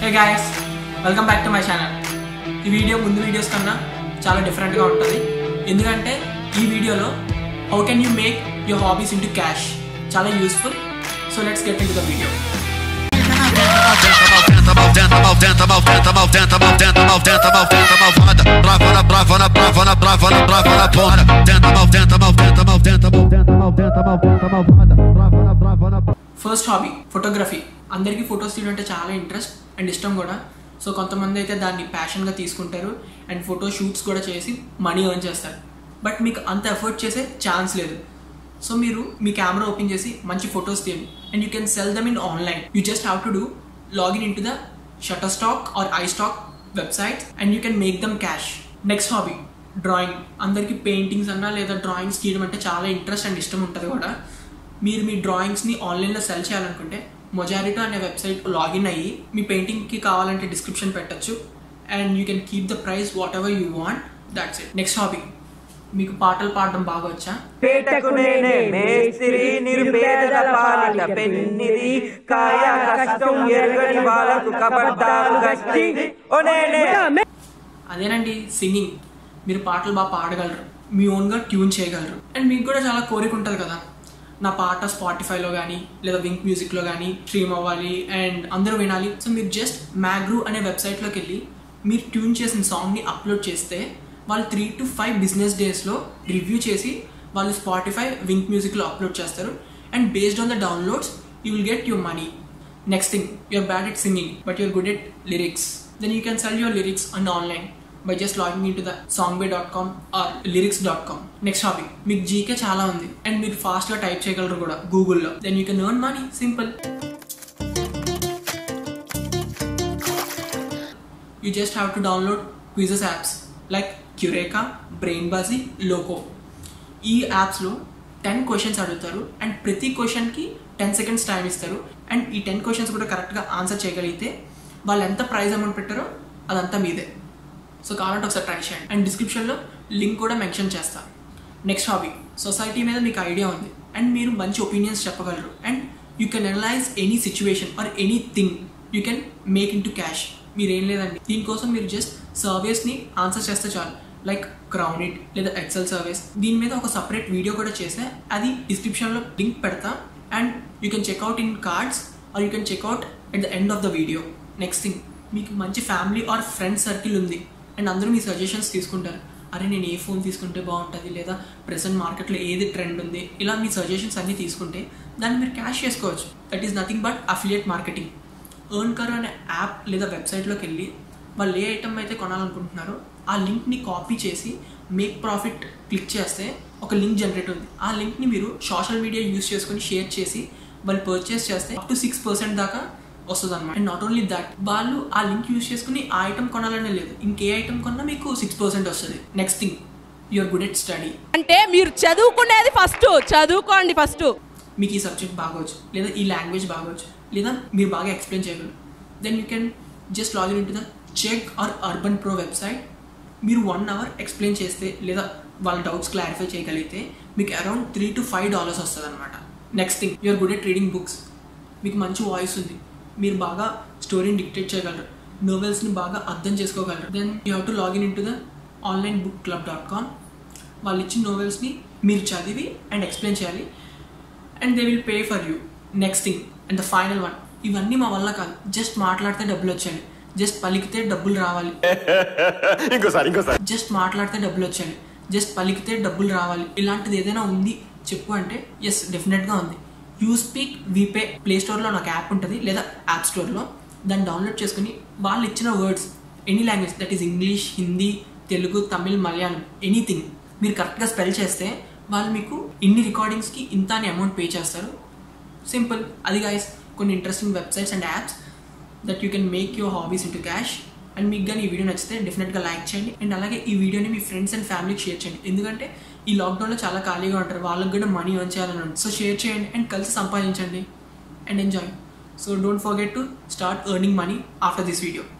Hey guys welcome back to my channel ఈ video ముందు videos కన్నా చాలా డిఫరెంట్గా ఉంటుంది ఎందుకంటే ఈ వీడియోలో how can you make your hobbies into cash చాలా useful so let's get into the video first hobby photography అందరికీ ఫొటోస్ తీయడం అంటే చాలా ఇంట్రెస్ట్ అండ్ ఇష్టం కూడా సో కొంతమంది అయితే దాన్ని ప్యాషన్గా తీసుకుంటారు అండ్ ఫోటో షూట్స్ కూడా చేసి మనీ ఎర్న్ చేస్తారు బట్ మీకు అంత ఎఫర్ట్ చేసే ఛాన్స్ లేదు సో మీరు మీ కెమెరా ఓపెన్ చేసి మంచి ఫొటోస్ తీయండి and you can sell them in online you just have to do login into the Shutterstock or iStock website and you can make them cash next hobby drawing అందరికీ paintings అన్నా లేదా drawings గీయడం అంటే చాలా interest and ఇష్టం ఉంటుంది కూడా మీరు మీ డ్రాయింగ్స్ని ఆన్లైన్లో సెల్ చేయాలనుకుంటే మొజారిటో అనే వెబ్సైట్ లాగిన్ అయ్యి మీ పెయింటింగ్కి కావాలంటే డిస్క్రిప్షన్ పెట్టచ్చు and you can keep the price whatever you want that's it next hobby మీకు పాటలు పాడడం బాగా వచ్చా పేటకు నేనే మేస్త్రి నిరుపేదల పాలిట పెన్నిది కాయ కష్టం ఎరగని వాళ్ళకు కబడ్డారు గస్తి ఓ నేనే అదేనండి సింగింగ్ మీరు పాటలు బాగా పాడగలరు మీ ఓన్గా ట్యూన్ చేయగలరు అండ్ మీకు కూడా చాలా కోరిక ఉంటుంది కదా నా పాట స్పాటిఫైలో కానీ లేదా వింక్ మ్యూజిక్లో కానీ స్ట్రీమ్ అవ్వాలి అండ్ అందరూ వినాలి సో మీరు జస్ట్ మ్యాగ్రూ అనే వెబ్సైట్లోకి వెళ్ళి మీరు ట్యూన్ చేసిన సాంగ్ని అప్లోడ్ చేస్తే వాళ్ళు త్రీ టు ఫైవ్ బిజినెస్ డేస్లో రివ్యూ చేసి వాళ్ళు స్పాటిఫై వింక్ మ్యూజిక్లో అప్లోడ్ చేస్తారు and based on the downloads you will get your money next thing you're bad at singing but you're good at lyrics then you can sell your lyrics on online by just logging into the song by dot com or lyrics dot com next hobby మీకు GK చాలా ఉంది అండ్ మీరు ఫాస్ట్గా type చేయగలరు కూడా గూగుల్లో then you can earn money simple you just have to download quizzes apps like Cureka, Brainbuzzy, Loco. ఈ యాప్స్లో టెన్ క్వశ్చన్స్ అడుగుతారు అండ్ ప్రతి క్వశ్చన్కి టెన్ సెకండ్స్ టైం ఇస్తారు అండ్ ఈ టెన్ క్వశ్చన్స్ కూడా కరెక్ట్గా ఆన్సర్ చేయగలిగితే వాళ్ళు ఎంత ప్రైజ్ అమౌంట్ పెట్టారో అదంతా మీదే సో కావాలంటే ఒకసారి ట్రై చేయండి అండ్ డిస్క్రిప్షన్లో లింక్ కూడా మెన్షన్ చేస్తా నెక్స్ట్ హాబీ సొసైటీ మీద మీకు ఐడియా ఉంది అండ్ మీరు మంచి ఒపీనియన్స్ చెప్పగలరు and you can analyse any situation or any thing you can make into cash మీరు ఏం లేదండి దీనికోసం మీరు జస్ట్ సర్వేస్ని ఆన్సర్ చేస్తే చాలు లైక్ క్రౌన్ ఇట్ లేదా ఎక్సెల్ సర్వీస్ దీని మీద ఒక సపరేట్ వీడియో కూడా చేస్తే అది డిస్క్రిప్షన్లో లింక్ పెడతా and you can check out in cards or you can check out at the end of the video next thing మీకు మంచి ఫ్యామిలీ ఆర్ ఫ్రెండ్ సర్కిల్ ఉంది అండ్ అందరూ మీ సజెషన్స్ తీసుకుంటారు అరే నేను ఏ ఫోన్ తీసుకుంటే బాగుంటుంది లేదా ప్రెసెంట్ మార్కెట్లో ఏది ట్రెండ్ ఉంది ఇలా మీ సజెషన్స్ అన్నీ తీసుకుంటే దాన్ని మీరు క్యాష్ చేసుకోవచ్చు that is nothing but affiliate marketing EarnKaro అనే యాప్ లేదా వెబ్సైట్లోకి వెళ్ళి వాళ్ళు ఏ ఐటమ్ అయితే కొనాలనుకుంటున్నారో ఆ లింక్ని కాపీ చేసి మేక్ ప్రాఫిట్ క్లిక్ చేస్తే ఒక లింక్ జనరేట్ ఉంది ఆ లింక్ని మీరు సోషల్ మీడియా యూస్ చేసుకొని షేర్ చేసి వాళ్ళు పర్చేస్ చేస్తే అప్ టు సిక్స్ పర్సెంట్ దాకా వస్తుంది అనమాట అండ్ నాట్ ఓన్లీ దట్ వాళ్ళు ఆ లింక్ యూస్ చేసుకుని ఆ ఐటమ్ కొనాలనే లేదు ఇంకే ఐటమ్ కొన్నా మీకు సిక్స్ పర్సెంట్ వస్తుంది next thing you're good at study అంటే మీరు చదువుకునేది ఫస్ట్ చదువుకోండి ఫస్ట్ మీకు ఈ సబ్జెక్ట్ బాగోచ్చు లేదా ఈ లాంగ్వేజ్ బాగోచ్చు లేదా మీరు బాగా ఎక్స్ప్లెయిన్ చేయగలరు then you can just login into the Chegg or UrbanPro website మీరు వన్ అవర్ ఎక్స్ప్లెయిన్ చేస్తే లేదా వాళ్ళ డౌట్స్ క్లారిఫై చేయగలిగితే మీకు around three to five dollars వస్తుంది అనమాట next thing you're good at reading books మీకు మంచి వాయిస్ ఉంది మీరు బాగా స్టోరీని డిక్టేట్ చేయగలరు నోవెల్స్ని బాగా అర్థం చేసుకోగలరు then you have to login into the online book club dot com వాళ్ళు ఇచ్చిన నోవెల్స్ని మీరు చదివి అండ్ ఎక్స్ప్లెయిన్ చేయాలి and they will pay for you next thing and the final one ఇవన్నీ మా వల్ల కాదు జస్ట్ మాట్లాడితే డబ్బులు వచ్చాయి జస్ట్ పలికితే డబ్బులు రావాలి ఇంకోసారి ఇంకోసారి జస్ట్ మాట్లాడితే డబ్బులు వచ్చాయి జస్ట్ పలికితే డబ్బులు రావాలి ఇలాంటిది ఏదైనా ఉంది చెప్పు అంటే ఎస్ డెఫినెట్గా ఉంది యూ స్పీక్ వీపే ప్లే స్టోర్లో నాకు యాప్ ఉంటుంది లేదా యాప్ స్టోర్లో దాన్ని డౌన్లోడ్ చేసుకుని వాళ్ళు ఇచ్చిన words any language that is English Hindi Telugu Tamil Malayalam anything మీరు కరెక్ట్గా స్పెల్ చేస్తే వాళ్ళు మీకు ఇన్ని రికార్డింగ్స్కి ఇంత అని అమౌంట్ పే చేస్తారు సింపుల్ అది గాయస్ కొన్ని interesting websites and apps that you can make your hobbies into cash and మీకు కానీ ఈ వీడియో నచ్చితే డెఫినెట్గా లైక్ చేయండి అండ్ అలాగే ఈ వీడియోని మీ ఫ్రెండ్స్ అండ్ ఫ్యామిలీకి షేర్ చేయండి ఎందుకంటే ఈ లాక్డౌన్లో చాలా ఖాళీగా ఉంటారు వాళ్ళకి కూడా మనీ ఎర్న్ చేయాలని ఉంటుంది సో షేర్ చేయండి అండ్ కలిసి సంపాదించండి and enjoy so don't forget to start earning money after this video